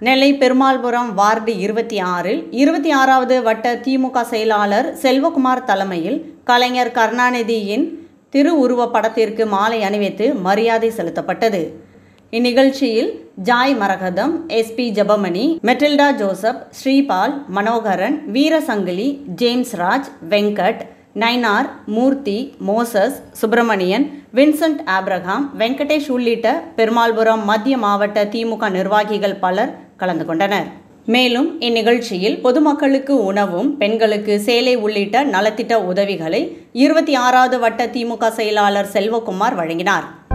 நெல்லை Perumalpuram ward இருபத்தி ஆறில் இருபத்தி ஆறாவது வட்ட திமுக செயலாளர் செல்வகுமார் தலைமையில் கலைஞர் கருணாநிதியின் திருவுருவப் படத்திற்கு மாலை அணிவித்து மரியாதை செலுத்தப்பட்டது இந்நிகழ்ச்சியில் Joy Maragatham SP Jabamani Matilda Joseph Sripal Manoharan Veerasangili James Raj Venkat Nainar Murthy Moses Subramanian Vincent Abraham Venkatesh உள்ளிட்ட பெருமாள்புரம் மத்திய மாவட்ட திமுக நிர்வாகிகள் பலர் கலந்து கொண்டனர் மேலும் இந்நிகழ்ச்சியில் பொதுமக்களுக்கு உணவும் பெண்களுக்கு சேலை உள்ளிட்ட நலத்திட்ட உதவிகளை இருபத்தி ஆறாவது வட்ட திமுக செயலாளர் செல்வகுமார் வழங்கினார்